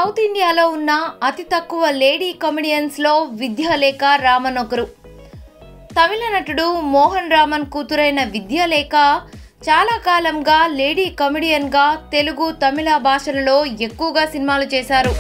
south ఇండియాలో ఉన్న అతి తక్కువ లేడీ కమెడియన్స్లో విద్యాలేఖ రామన్ ఒకరు తమిళ నటుడు మోహన్ రామన్ కూతురైన విద్యాలేఖ చాలా కాలంగా లేడీ కమెడియన్గా తెలుగు తమిళ భాషలలో ఎక్కువగా సినిమాలు చేశారు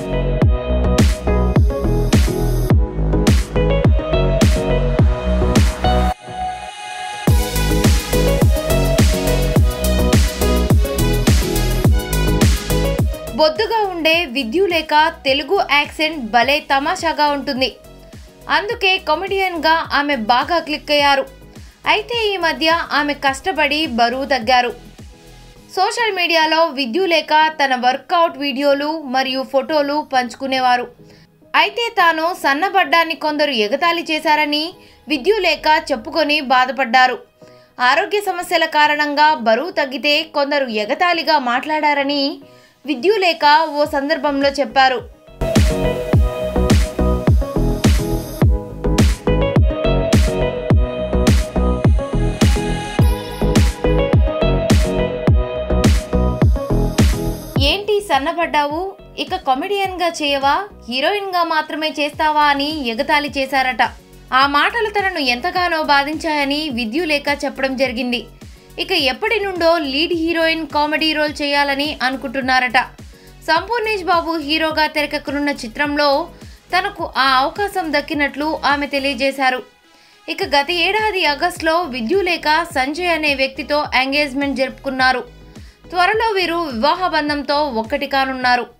బొద్దుగా ఉండే విద్యులేఖ తెలుగు యాక్సెంట్ భలే తమాషాగా ఉంటుంది అందుకే కమెడియన్గా ఆమె బాగా క్లిక్ అయ్యారు అయితే ఈ మధ్య ఆమె కష్టపడి బరువు తగ్గారు సోషల్ మీడియాలో విద్యులేఖ తన వర్కౌట్ వీడియోలు మరియు ఫోటోలు పంచుకునేవారు అయితే తాను సన్నబడ్డాన్ని కొందరు ఎగతాళి చేశారని విద్యులేఖ చెప్పుకొని బాధపడ్డారు ఆరోగ్య సమస్యల కారణంగా బరువు తగ్గితే కొందరు ఎగతాళిగా మాట్లాడారని విద్యులేఖ ఓ సందర్భంలో చెప్పారు ఏంటి సన్నబడ్డావు ఇక కామెడియన్గా చేయవా హీరోయిన్గా మాత్రమే చేస్తావా అని ఎగతాళి చేశారట ఆ మాటలు తనను ఎంతగానో బాధించాయని విద్యులేఖ చెప్పడం జరిగింది ఇక ఎప్పటి నుండో లీడ్ హీరోయిన్ కామెడీ రోల్ చేయాలని అనుకుంటున్నారట సంపూర్ణేష్ బాబు హీరోగా తెరకెక్కనున్న చిత్రంలో తనకు ఆ అవకాశం దక్కినట్లు ఆమె తెలియజేశారు ఇక గత ఏడాది ఆగస్టులో విద్యులేఖ సంజయ్ అనే వ్యక్తితో ఎంగేజ్మెంట్ జరుపుకున్నారు త్వరలో వీరు వివాహ బంధంతో ఒక్కటి కానున్నారు